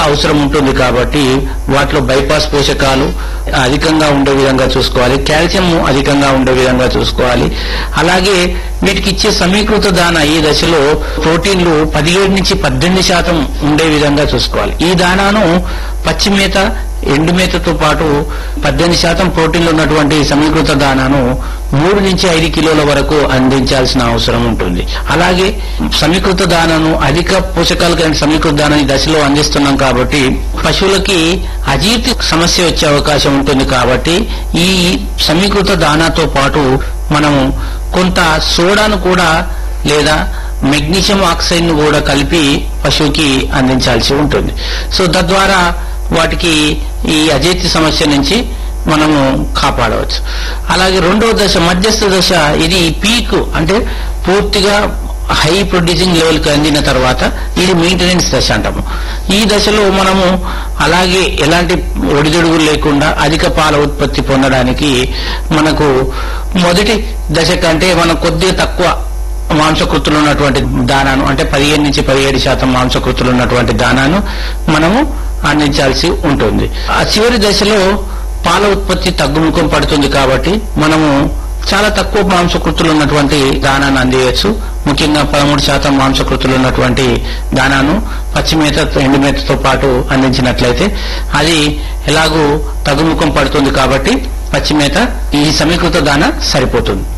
అవసరం ఉంటుంది కాబట్టి వాటిలో బైపాస్ పోషకాలు అధికంగా ఉండే విధంగా చూసుకోవాలి కాల్షియం అధికంగా ఉండే విధంగా చూసుకోవాలి అలాగే వీటికి ఇచ్చే సమీకృత దాన ఈ దశలో ప్రోటీన్లు పదిహేడు నుంచి పద్దెనిమిది శాతం ఉండే విధంగా చూసుకోవాలి ఈ దానాను పచ్చి మేత ఎండు మేతతో పాటు పద్దెనిమిది శాతం ప్రోటీన్లు ఉన్నటువంటి సమీకృత దానాను మూడు నుంచి ఐదు కిలోల వరకు అందించాల్సిన అవసరం ఉంటుంది అలాగే సమీకృత దానాను అధిక పోషకాలు కలిగిన సమీకృత దానాన్ని ఈ దశలో అందిస్తున్నాం కాబట్టి పశువులకి అజీర్తి సమస్య వచ్చే అవకాశం ఉంటుంది కాబట్టి ఈ సమీకృత దానాతో పాటు మనము కొంత సోడాను కూడా లేదా మెగ్నీషియం ఆక్సైడ్ ను కూడా కలిపి పశువుకి అందించాల్సి ఉంటుంది సో తద్వారా వాటికి ఈ అజీర్తి సమస్య నుంచి మనము కాపాడవచ్చు అలాగే రెండవ దశ మధ్యస్థ దశ ఇది పీక్ అంటే పూర్తిగా హై ప్రొడ్యూసింగ్ లెవెల్ కి అందిన తర్వాత ఇది మెయింటెనెన్స్ దశ అంటాము ఈ దశలో మనము అలాగే ఎలాంటి ఒడిదుడుగులు లేకుండా అధిక పాల ఉత్పత్తి పొందడానికి మనకు మొదటి దశ కంటే మనం కొద్దిగా తక్కువ మాంసకృతులు ఉన్నటువంటి దానాను అంటే పదిహేను నుంచి పదిహేడు శాతం మాంసకృతులు ఉన్నటువంటి దానాను మనము అందించాల్సి ఉంటుంది ఆ చివరి దశలో పాల ఉత్పత్తి తగ్గుముఖం పడుతుంది కాబట్టి మనము చాలా తక్కువ మాంసకృతులు ఉన్నటువంటి దానాన్ని అందియచ్చు ముఖ్యంగా పదమూడు శాతం మాంసకృతులు ఉన్నటువంటి దానాను పచ్చిమేత ఎండుమేతతో పాటు అందించినట్లయితే అది ఎలాగూ తగ్గుముఖం పడుతుంది కాబట్టి పచ్చిమేత ఈ సమీకృత దాన సరిపోతుంది